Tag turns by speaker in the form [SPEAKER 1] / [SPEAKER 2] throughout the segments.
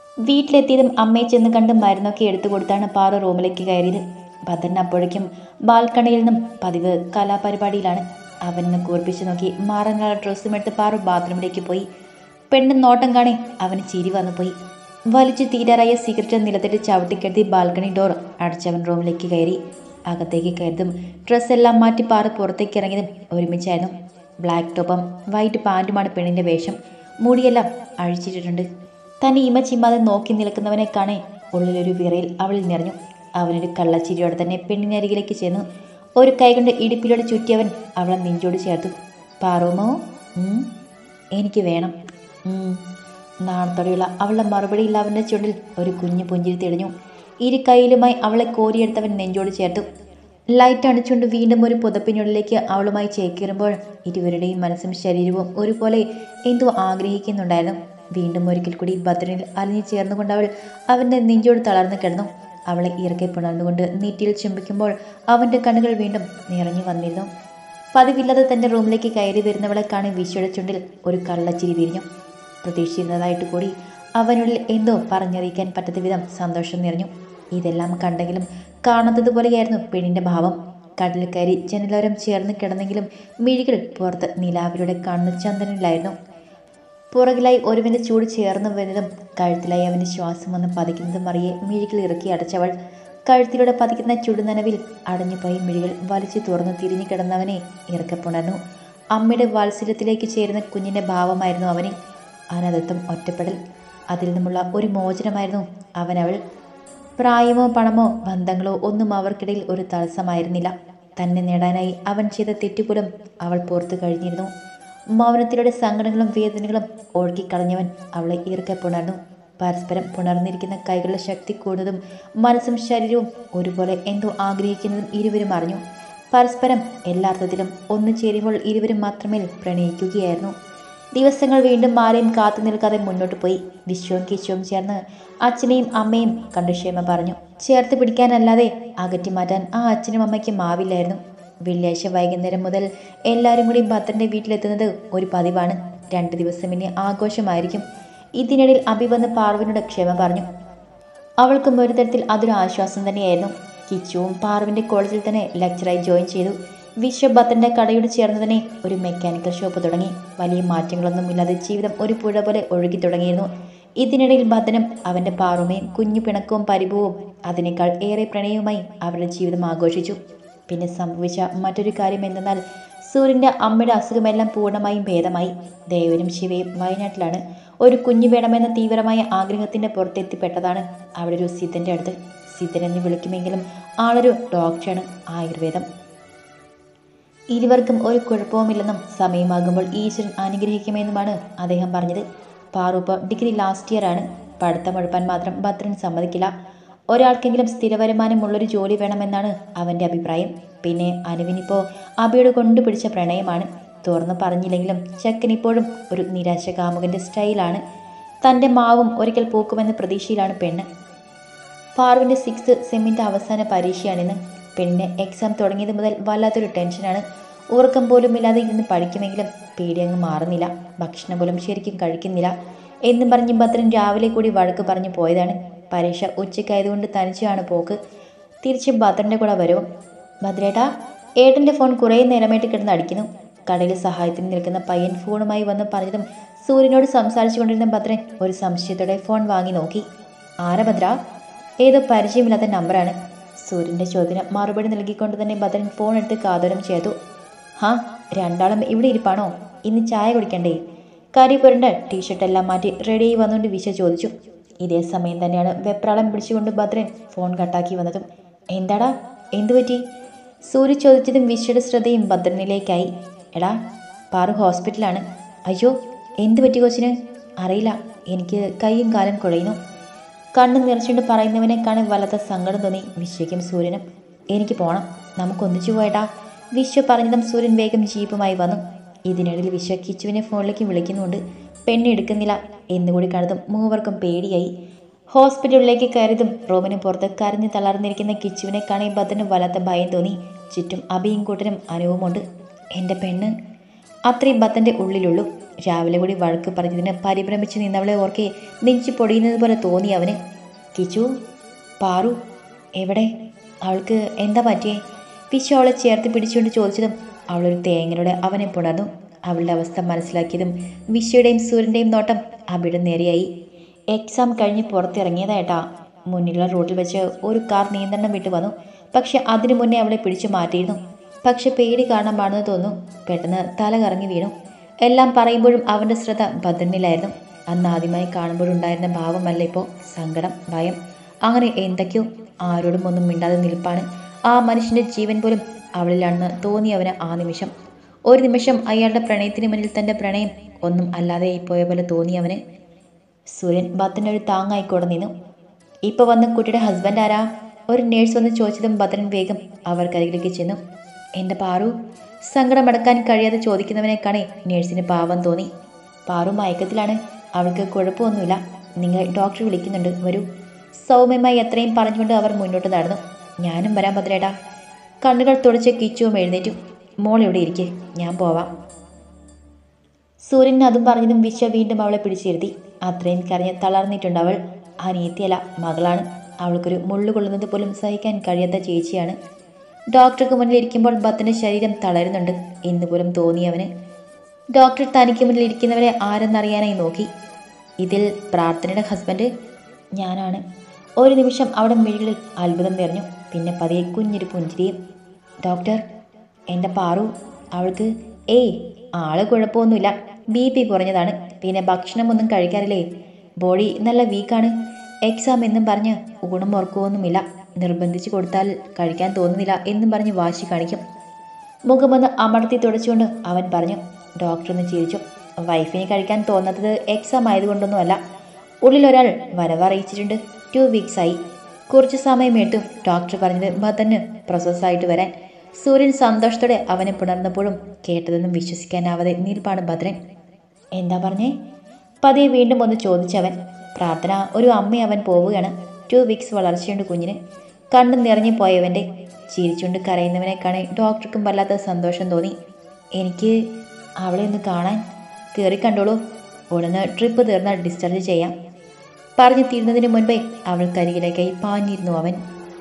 [SPEAKER 1] വീട്ടിലെത്തിയതും അമ്മയെ ചെന്ന് കണ്ട് മരുന്നൊക്കെ എടുത്തു കൊടുത്താണ് പാറു റൂമിലേക്ക് കയറിയത് ഭദ്രൻ അപ്പോഴേക്കും ബാൽക്കണിയിൽ നിന്നും പതിവ് കലാപരിപാടിയിലാണ് അവനെന്ന് കൂർപ്പിച്ചു നോക്കി മാറാനുള്ള ഡ്രസ്സും എടുത്ത് പാറു ബാത്റൂമിലേക്ക് പോയി പെണ്ണ് നോട്ടം കാണി അവന് ചിരി വന്നു പോയി വലിച്ചു തീരാറായ സിഗരറ്റ് നിലത്തിട്ട് ചവിട്ടിക്കെടുത്തി ബാൽക്കണി ഡോർ അടച്ചവൻ റൂമിലേക്ക് കയറി അകത്തേക്ക് കയറിയതും ഡ്രസ്സെല്ലാം മാറ്റി പാറ പുറത്തേക്ക് ഇറങ്ങിയതും ഒരുമിച്ചായിരുന്നു ബ്ലാക്ക് ടോപ്പും വൈറ്റ് പാൻറ്റുമാണ് പെണ്ണിൻ്റെ വേഷം മുടിയെല്ലാം അഴിച്ചിട്ടിട്ടുണ്ട് തന്നെ ഇമ ചിമ്മാതെ നോക്കി നിൽക്കുന്നവനെ കാണേ ഉള്ളിലൊരു വിറയിൽ അവളിൽ നിറഞ്ഞു അവനൊരു കള്ളച്ചിരിയോടെ തന്നെ പെണ്ണിനരികിലേക്ക് ചെന്നു ഒരു കൈകൊണ്ട് ഇടുപ്പിലൂടെ ചുറ്റിയവൻ അവളെ നെഞ്ചോട് ചേർത്തു പാറോമോ ഉം, എനിക്ക് വേണം ഉം. നാണത്തോടെയുള്ള അവളുടെ മറുപടിയിൽ അവൻ്റെ ചുണ്ടിൽ ഒരു കുഞ്ഞു പുഞ്ചിരി തെളിഞ്ഞു ഇരു കൈയിലുമായി അവളെ കോരിയെടുത്തവൻ നെഞ്ചോട് ചേർത്തു ലൈറ്റ് അണിച്ചുകൊണ്ട് വീണ്ടും ഒരു പുതപ്പിനുള്ളിലേക്ക് അവളുമായി ചേക്കേറുമ്പോൾ ഇരുവരുടെയും മനസ്സും ശരീരവും ഒരുപോലെ എന്തോ ആഗ്രഹിക്കുന്നുണ്ടായിരുന്നു വീണ്ടും ഒരിക്കൽ കൂടി ഭദ്രനിൽ അലിഞ്ഞു ചേർന്നുകൊണ്ട് അവൾ അവൻ്റെ നെഞ്ചോട് തളർന്നു കിടന്നു അവളെ ഇറക്കെ പുണർന്നുകൊണ്ട് നീറ്റിയിൽ ചുംബിക്കുമ്പോൾ അവൻ്റെ കണ്ണുകൾ വീണ്ടും നിറഞ്ഞു വന്നിരുന്നു പതിവില്ലാതെ തൻ്റെ റൂമിലേക്ക് കയറി വരുന്നവളെ കാണി വിശ്വയുടെ ചുണ്ടിൽ ഒരു കള്ളച്ചിരി വിരിഞ്ഞു പ്രതീക്ഷിച്ചിരുന്നതായിട്ട് കൂടി അവനുള്ളിൽ എന്തോ പറഞ്ഞറിയിക്കാൻ പറ്റാത്ത വിധം സന്തോഷം നിറഞ്ഞു ഇതെല്ലാം കണ്ടെങ്കിലും കാണാത്തതുപോലെയായിരുന്നു പെണ്ണിൻ്റെ ഭാവം കടലിൽ കയറി ജനലോരം ചേർന്ന് കിടന്നെങ്കിലും മിഴികൾ പുറത്ത് നിലാവിലൂടെ കണ്ണു ചന്ദനിലായിരുന്നു പുറകിലായി ഒരുവൻ്റെ ചൂട് ചേർന്ന് വരുന്നതും കഴുത്തിലായി അവൻ്റെ ശ്വാസം വന്ന് പതിക്കുന്നതും അറിയെ മിഴികൾ ഇറക്കി അടച്ചവൾ കഴുത്തിലൂടെ പതിക്കുന്ന ചുടുനനവിൽ അടഞ്ഞുപോയി മിഴികൾ വലിച്ചു തുറന്നു തിരിഞ്ഞു കിടന്നവനെ ഇറക്കപ്പുണർന്നു അമ്മയുടെ വാത്സല്യത്തിലേക്ക് ചേരുന്ന കുഞ്ഞിൻ്റെ ഭാവമായിരുന്നു അവനിൽ അനന്തത്വം ഒറ്റപ്പെടൽ അതിൽ നിന്നുമുള്ള ഒരു മോചനമായിരുന്നു അവനവൾ പ്രായമോ പണമോ ബന്ധങ്ങളോ ഒന്നും അവർക്കിടയിൽ ഒരു തടസ്സമായിരുന്നില്ല തന്നെ നേടാനായി അവൻ ചെയ്ത തെറ്റുപോലും അവൾ പുറത്തു കഴിഞ്ഞിരുന്നു മൗനത്തിലൂടെ സങ്കടങ്ങളും വേദനകളും ഒഴുകിക്കളഞ്ഞവൻ അവളെ ഇറുക്കെ പുണർന്നു പരസ്പരം പുണർന്നിരിക്കുന്ന കൈകളുടെ ശക്തി കൂടുന്നതും മനസ്സും ശരീരവും ഒരുപോലെ എന്തോ ആഗ്രഹിക്കുന്നതും ഇരുവരും അറിഞ്ഞു പരസ്പരം എല്ലാ അർത്ഥത്തിലും ഒന്നു ചേരുമ്പോൾ ഇരുവരും മാത്രമേ പ്രണയിക്കുകയായിരുന്നു ദിവസങ്ങൾ വീണ്ടും ആരെയും കാത്തു നിൽക്കാതെ മുന്നോട്ട് പോയി വിശ്വവും കിശ്വവും ചേർന്ന് അച്ഛനെയും അമ്മയും കണ്ടു ക്ഷേമ പറഞ്ഞു ചേർത്ത് പിടിക്കാനല്ലാതെ അകറ്റി മാറ്റാൻ ആ അച്ഛനും അമ്മയ്ക്കും ആവില്ലായിരുന്നു വെള്ളിയാഴ്ച വൈകുന്നേരം മുതൽ എല്ലാവരും കൂടി ഭദ്രൻ്റെ വീട്ടിലെത്തുന്നത് ഒരു പതിവാണ് രണ്ട് ദിവസം ഇനി ആഘോഷമായിരിക്കും ഇതിനിടയിൽ അഭി വന്ന് പാർവിനോട് ക്ഷമ പറഞ്ഞു അവൾക്കും ഒരു തരത്തിൽ അതൊരു ആശ്വാസം തന്നെയായിരുന്നു കിച്ചുവും പാർവിൻ്റെ കോളേജിൽ തന്നെ ലെക്ചറായി ജോയിൻ ചെയ്തു വിശ്വഭദ്രൻ്റെ കടയോട് ചേർന്ന് തന്നെ ഒരു മെക്കാനിക്കൽ ഷോപ്പ് തുടങ്ങി വലിയ മാറ്റങ്ങളൊന്നുമില്ലാതെ ജീവിതം ഒരു പുഴ പോലെ ഒഴുകി തുടങ്ങിയിരുന്നു ഇതിനിടയിൽ ഭദ്രനും അവൻ്റെ പാറുമയും കുഞ്ഞു പിണക്കവും പരിഭവവും അതിനേക്കാൾ ഏറെ പ്രണയവുമായി അവരുടെ ജീവിതം ആഘോഷിച്ചു പിന്നെ സംഭവിച്ച മറ്റൊരു കാര്യം എന്തെന്നാൽ സൂര്യൻ്റെ അമ്മയുടെ അസുഖമെല്ലാം പൂർണ്ണമായും ഭേദമായി ദേവനും ശിവയും വയനാട്ടിലാണ് ഒരു കുഞ്ഞു വേണമെന്ന തീവ്രമായ ആഗ്രഹത്തിൻ്റെ പുറത്തെത്തിപ്പെട്ടതാണ് അവിടെ ഒരു സിദ്ധൻ്റെ അടുത്ത് സിദ്ധൻ എന്ന് വിളിക്കുമെങ്കിലും ആളൊരു ഡോക്ടറാണ് ആയുർവേദം ഇരുവർക്കും ഒരു കുഴപ്പവുമില്ലെന്നും സമയമാകുമ്പോൾ ഈശ്വരൻ അനുഗ്രഹിക്കുമെന്നുമാണ് അദ്ദേഹം പറഞ്ഞത് പാറൂപ്പ് ഡിഗ്രി ലാസ്റ്റ് ഇയർ ആണ് പഠിത്തം മുഴുപ്പാൻ മാത്രം ഭദ്രൻ സമ്മതിക്കില്ല ഒരാൾക്കെങ്കിലും സ്ഥിരവരുമാനമുള്ളൊരു ജോലി വേണമെന്നാണ് അവൻ്റെ അഭിപ്രായം പിന്നെ അനുവിനിപ്പോൾ അബിയോട് കൊണ്ടുപിടിച്ച പ്രണയമാണ് തുറന്നു പറഞ്ഞില്ലെങ്കിലും ചെക്കൻ ഇപ്പോഴും ഒരു നിരാശ കാമുകൻ്റെ സ്റ്റൈലാണ് തൻ്റെ മാവും ഒരിക്കൽ പൂക്കുമെന്ന പ്രതീക്ഷയിലാണ് പെണ്ണ് പാർവിൻ്റെ സിക്സ് സെമ്മിൻ്റെ അവസാന പരീക്ഷയാണിന്ന് പെണ്ണിന് എക്സാം തുടങ്ങിയത് മുതൽ വല്ലാത്തൊരു ടെൻഷനാണ് ഉറക്കം പോലും ഇല്ലാതെ ഇരുന്ന് പഠിക്കുമെങ്കിലും പേടി അങ്ങ് മാറുന്നില്ല ഭക്ഷണം പോലും ശരിക്കും കഴിക്കുന്നില്ല എന്നും പറഞ്ഞ് ഭദ്രൻ രാവിലെ കൂടി വഴക്ക് പറഞ്ഞു പോയതാണ് പരീക്ഷ ഉച്ചയ്ക്കായതുകൊണ്ട് തനിച്ചാണ് പോക്ക് തിരിച്ച് ഭദ്രൻ്റെ കൂടെ വരും ഭദ്രേട്ടാ ഏട്ടൻ്റെ ഫോൺ കുറേ നേരമായിട്ട് കിടന്ന് അടിക്കുന്നു കടയിൽ സഹായത്തിന് നിൽക്കുന്ന പയ്യൻ ഫോണുമായി വന്ന് പറഞ്ഞതും സൂര്യനോട് സംസാരിച്ചു കൊണ്ടിരുന്ന ഭദ്രൻ ഒരു സംശയത്തോടെ ഫോൺ വാങ്ങി നോക്കി ആരാ ഭദ്ര ഏതോ പരിചയമില്ലാത്ത നമ്പറാണ് സൂര്യൻ്റെ ചോദ്യത്തിന് മറുപടി നൽകിക്കൊണ്ട് തന്നെ ഭദ്രൻ ഫോൺ എടുത്ത് കാതോരം ചെയ്തു ഹാ രണ്ടാളും ഇവിടെ ഇരിപ്പാണോ ഇന്ന് ചായ കുടിക്കണ്ടേ കരി പുരണ്ട ടീഷർട്ട് എല്ലാം മാറ്റി റെഡിയായി വന്നുകൊണ്ട് വിശ ചോദിച്ചു ഇതേ സമയം തന്നെയാണ് വെപ്രാളം പിടിച്ചുകൊണ്ട് ഭദ്രൻ ഫോൺ കട്ടാക്കി വന്നതും എന്താടാ എന്തു പറ്റി സൂര്യ ചോദിച്ചതും വിശയുടെ ശ്രദ്ധയും ഭദ്രനിലേക്കായി എടാ പാറു ഹോസ്പിറ്റലാണ് അയ്യോ എന്തു പറ്റി കൊച്ചിന് അറിയില്ല എനിക്ക് കൈയും കാലും കുഴയുന്നു കണ്ണു നിറച്ചുകൊണ്ട് പറയുന്നവനെ കാണാൻ വല്ലാത്ത സങ്കടം തോന്നി വിശ്വയ്ക്കും സൂര്യനും എനിക്ക് പോണം നമുക്കൊന്നിച്ചു പോയടാ വിശ്വ പറഞ്ഞതും സൂര്യൻ വേഗം ജീപ്പുമായി വന്നു ഇതിനിടയിൽ വിശ്വ കിച്ചുവിനെ ഫോണിലേക്ക് വിളിക്കുന്നുണ്ട് പെണ്ണെടുക്കുന്നില്ല എന്നുകൂടി കണ്ടതും മൂവർക്കും പേടിയായി ഹോസ്പിറ്റലിലേക്ക് കയറിയതും റൂമിന് പുറത്ത് കരഞ്ഞു തളർന്നിരിക്കുന്ന കിച്ചുവിനെ കാണി ഭദ്രന് വല്ലാത്ത ഭയം തോന്നി ചുറ്റും അഭിയും കൂട്ടനും അനുവുമുണ്ട് എൻ്റെ പെണ്ണ് അത്രയും ഭദ്രൻ്റെ ഉള്ളിലുള്ളൂ രാവിലെ കൂടി വഴക്ക് പറഞ്ഞതിന് പരിഭ്രമിച്ച് നിന്നവളെ ഓർക്കെ നെഞ്ചു പൊടിയുന്നത് പോലെ തോന്നി അവന് കിച്ചു പാറു എവിടെ അവൾക്ക് എന്താ പറ്റിയേ വിശു അവളെ ചേർത്ത് പിടിച്ചുകൊണ്ട് ചോദിച്ചതും അവളൊരു തേങ്ങനോടെ അവനെ പുണർന്നു അവളുടെ അവസ്ഥ മനസ്സിലാക്കിയതും വിശ്വയുടെയും സൂര്യൻ്റെയും നോട്ടം അവിടെ നേരെയായി എക്സാം കഴിഞ്ഞ് പുറത്തിറങ്ങിയതായിട്ടാ മുന്നിലുള്ള റോഡിൽ വെച്ച് ഒരു കാർ നിയന്ത്രണം വിട്ടു വന്നു പക്ഷെ അതിനു മുന്നേ അവളെ പിടിച്ചു മാറ്റിയിരുന്നു പക്ഷെ പേടി കാരണമാണെന്ന് തോന്നുന്നു പെട്ടെന്ന് തല കറങ്ങി വീണു എല്ലാം പറയുമ്പോഴും അവൻ്റെ ശ്രദ്ധ ഭദ്രനിലായിരുന്നു അന്ന് ആദ്യമായി കാണുമ്പോഴുണ്ടായിരുന്ന ഭാവമല്ല ഇപ്പോൾ സങ്കടം ഭയം അങ്ങനെ എന്തൊക്കെയോ ആരോടും ഒന്നും മിണ്ടാതെ നിൽപ്പാണ് ആ മനുഷ്യൻ്റെ ജീവൻ പോലും അവളിലാണെന്ന് തോന്നിയവന് ആ നിമിഷം ഒരു നിമിഷം അയാളുടെ പ്രണയത്തിന് മുന്നിൽ തൻ്റെ പ്രണയം ഒന്നും അല്ലാതെ പോയ പോലെ തോന്നിയവന് സൂര്യൻ ഭദ്രനൊരു താങ്ങായി കൂടെ നിന്നു ഇപ്പോൾ വന്ന് കുട്ടിയുടെ ഹസ്ബൻഡ് ആരാ ഒരു നേഴ്സ് വന്ന് ചോദിച്ചതും ഭദ്രൻ വേഗം അവർക്കരികിലേക്ക് ചെന്നു എൻ്റെ പാറു സങ്കടമടക്കാൻ കഴിയാതെ ചോദിക്കുന്നവനെ കാണേ നേഴ്സിന് പാവം തോന്നി പാറു മയക്കത്തിലാണ് അവൾക്ക് കുഴപ്പമൊന്നുമില്ല നിങ്ങൾ ഡോക്ടർ വിളിക്കുന്നുണ്ട് വരൂ സൗമ്യമായി എത്രയും പറഞ്ഞുകൊണ്ട് അവർ മുന്നോട്ട് നടന്നു ഞാനും വരാൻ ഭദ്രേട്ടാ കണ്ണുകൾ തുടച്ച് കിച്ചുവും എഴുന്നേറ്റു മോൾ ഇവിടെ ഇരിക്കെ ഞാൻ പോവാം സൂര്യൻ അതും പറഞ്ഞതും വിശ്വ വീണ്ടും അവളെ പിടിച്ചിരുത്തി അത്രയും കരഞ്ഞ് തളർന്നിട്ടുണ്ട് അവൾ അനിയത്തിയല്ല മകളാണ് അവൾക്കൊരു മുള്ളു കൊള്ളുന്നത് പോലും സഹിക്കാൻ കഴിയാത്ത ചേച്ചിയാണ് ഡോക്ടർക്ക് മുന്നിൽ ഇരിക്കുമ്പോൾ ഭത്തിന്റെ ശരീരം തളരുന്നുണ്ട് എന്ന് പോലും തോന്നിയവന് ഡോക്ടർ തനിക്ക് മുന്നിൽ ഇരിക്കുന്നവരെ ആരെന്നറിയാനായി നോക്കി ഇതിൽ പ്രാർത്ഥനയുടെ ഹസ്ബൻഡ് ഞാനാണ് ഒരു നിമിഷം അവിടെ മിഴികളിൽ അത്ഭുതം നിറഞ്ഞു പിന്നെ പതിയെ കുഞ്ഞൊരു പുഞ്ചിരിയും ഡോക്ടർ എൻ്റെ പാറു അവൾക്ക് ഏയ് ആള് കുഴപ്പമൊന്നുമില്ല ബി പി കുറഞ്ഞതാണ് പിന്നെ ഭക്ഷണമൊന്നും കഴിക്കാറില്ലേ ബോഡി നല്ല വീക്കാണ് എക്സാം എന്നും പറഞ്ഞ് ഊണും ഉറക്കമൊന്നുമില്ല നിർബന്ധിച്ച് കൊടുത്താൽ കഴിക്കാൻ തോന്നുന്നില്ല എന്നും പറഞ്ഞ് വാശി കാണിക്കും മുഖമൊന്ന് അമർത്തി തുടച്ചുകൊണ്ട് അവൻ പറഞ്ഞു ഡോക്ടർ ഒന്ന് ചിരിച്ചു വൈഫിന് കഴിക്കാൻ തോന്നാത്തത് എക്സാം ആയതുകൊണ്ടൊന്നുമല്ല ഉള്ളിലൊരാൾ വരവറിയിച്ചിട്ടുണ്ട് ടു വീക്സായി കുറച്ച് സമയമെടുത്തു ഡോക്ടർ പറഞ്ഞത് മതന് പ്രോസസ്സായിട്ട് വരാൻ സൂര്യൻ സന്തോഷത്തോടെ അവനെ പുണർന്നപ്പോഴും കേട്ടതൊന്നും വിശ്വസിക്കാനാവാതെ നിൽപ്പാണ് ഭദ്രൻ എന്താ പറഞ്ഞേ പതിയെ വീണ്ടും ഒന്ന് ചോദിച്ചവൻ പ്രാർത്ഥന ഒരു അമ്മ അവൻ പോവുകയാണ് ടു വീക്സ് വളർച്ചയുണ്ട് കുഞ്ഞിന് കണ്ണു നിറഞ്ഞു പോയവൻ്റെ ചിരിച്ചുകൊണ്ട് കരയുന്നവനെ കാണാൻ ഡോക്ടർക്കും വല്ലാത്ത സന്തോഷം തോന്നി എനിക്ക് അവളെ ഒന്ന് കാണാൻ കയറി കണ്ടോളൂ ഉടനെ ട്രിപ്പ് തീർന്നാൽ ഡിസ്ചാർജ് ചെയ്യാം പറഞ്ഞു തീരുന്നതിന് മുൻപേ അവൾക്കരികിലേക്കായി പാഞ്ഞിരുന്നു അവൻ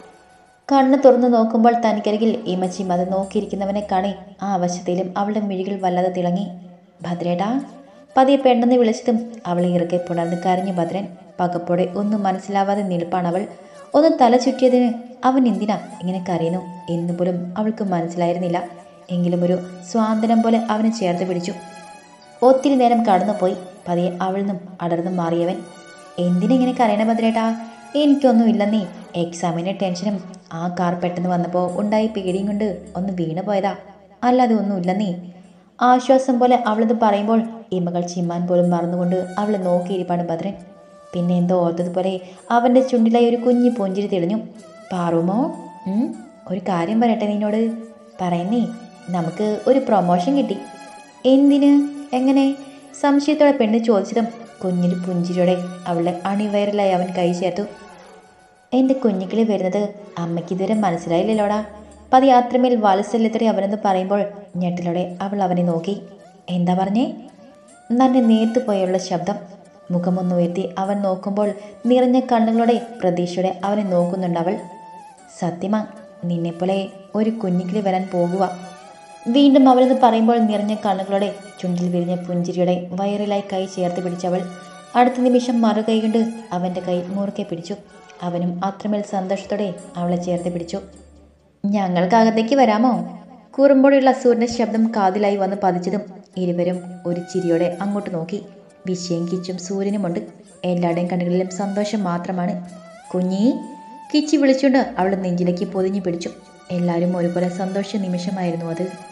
[SPEAKER 1] കണ്ണ് തുറന്നു നോക്കുമ്പോൾ തനിക്കരികിൽ ഇമച്ചി മത നോക്കിയിരിക്കുന്നവനെ കാണി ആ അവശതയിലും അവളുടെ മിഴികൾ വല്ലാതെ തിളങ്ങി ഭദ്രേടാ പതിയെ പെണ്ണെന്ന് വിളിച്ചതും അവളെ ഇറക്കെ പുണർന്ന് കരഞ്ഞു ഭദ്രൻ പകപ്പോടെ ഒന്നും മനസ്സിലാവാതെ നിൽപ്പാണ് അവൾ ഒന്ന് തല ചുറ്റിയതിന് അവൻ എന്തിനാ ഇങ്ങനെ കരയുന്നു എന്ന് പോലും അവൾക്ക് മനസ്സിലായിരുന്നില്ല എങ്കിലും ഒരു സ്വാതന്ത്ര്യം പോലെ അവനെ ചേർത്ത് പിടിച്ചു ഒത്തിരി നേരം കടന്നുപോയി പതിയെ അവളിൽ നിന്നും അടർന്നു മാറിയവൻ എന്തിനെങ്ങനെ കരയണ ഭദ്രേട്ടാ എനിക്കൊന്നുമില്ലെന്നേ എക്സാമിൻ്റെ ടെൻഷനും ആ കാർ പെട്ടെന്ന് വന്നപ്പോൾ ഉണ്ടായി പേടിയും കൊണ്ട് ഒന്ന് വീണു പോയതാ അല്ലാതെ ഒന്നുമില്ലെന്നേ ആശ്വാസം പോലെ അവളത് പറയുമ്പോൾ ഇമകൾ ചിമ്മാൻ പോലും മറന്നുകൊണ്ട് അവളെ നോക്കിയിരിപ്പാണ് ഭദ്രൻ പിന്നെ എന്തോ ഓർത്തതുപോലെ അവൻ്റെ ചുണ്ടിലായി ഒരു കുഞ്ഞു പുഞ്ചിരി തെളിഞ്ഞു പാറുമോ ഉം, ഒരു കാര്യം പറയട്ടെ നിന്നോട് പറയുന്നേ നമുക്ക് ഒരു പ്രൊമോഷൻ കിട്ടി എന്തിന് എങ്ങനെ സംശയത്തോടെ പെണ്ണ് ചോദിച്ചതും കുഞ്ഞിൽ പുഞ്ചിരിയോടെ അവളെ അണിവയറിലായി അവൻ കൈ ചേർത്തു എൻ്റെ കുഞ്ഞിക്കിളി വരുന്നത് അമ്മയ്ക്ക് ഇതുവരെ മനസ്സിലായില്ലല്ലോടാ പതി അത്രമേൽ വാത്സല്യത്തോടെ അവനെന്ന് പറയുമ്പോൾ ഞെട്ടലോടെ അവൾ അവനെ നോക്കി എന്താ പറഞ്ഞേ നന്നെ നേർത്തു പോയുള്ള ശബ്ദം മുഖമൊന്ന് ഉയർത്തി അവൻ നോക്കുമ്പോൾ നിറഞ്ഞ കണ്ണുകളോടെ പ്രതീക്ഷയോടെ അവനെ നോക്കുന്നുണ്ട് അവൾ സത്യമാ നിന്നെപ്പോലെ ഒരു കുഞ്ഞിക്കിളി വരാൻ പോകുക വീണ്ടും അവളെന്ന് പറയുമ്പോൾ നിറഞ്ഞ കണ്ണുകളോടെ ചുണ്ടിൽ വിരിഞ്ഞ പുഞ്ചിരിയുടെ വയറിലായി കൈ ചേർത്ത് പിടിച്ചവൾ അടുത്ത നിമിഷം മറുകൈ കൊണ്ട് അവൻ്റെ കൈ മുറുക്കെ പിടിച്ചു അവനും അത്രമേൽ സന്തോഷത്തോടെ അവളെ ചേർത്ത് പിടിച്ചു ഞങ്ങൾക്കകത്തേക്ക് വരാമോ കൂറുമ്പോഴുള്ള സൂര്യന്റെ ശബ്ദം കാതിലായി വന്ന് പതിച്ചതും ഇരുവരും ഒരു ചിരിയോടെ അങ്ങോട്ട് നോക്കി വിഷയം കിച്ചും സൂര്യനുമുണ്ട് എല്ലാവരുടെയും കണ്ണുകളിലും സന്തോഷം മാത്രമാണ് കുഞ്ഞി കിച്ചി വിളിച്ചുകൊണ്ട് അവളുടെ നെഞ്ചിലേക്ക് പൊതിഞ്ഞു പിടിച്ചു എല്ലാവരും ഒരുപോലെ സന്തോഷ നിമിഷമായിരുന്നു അത്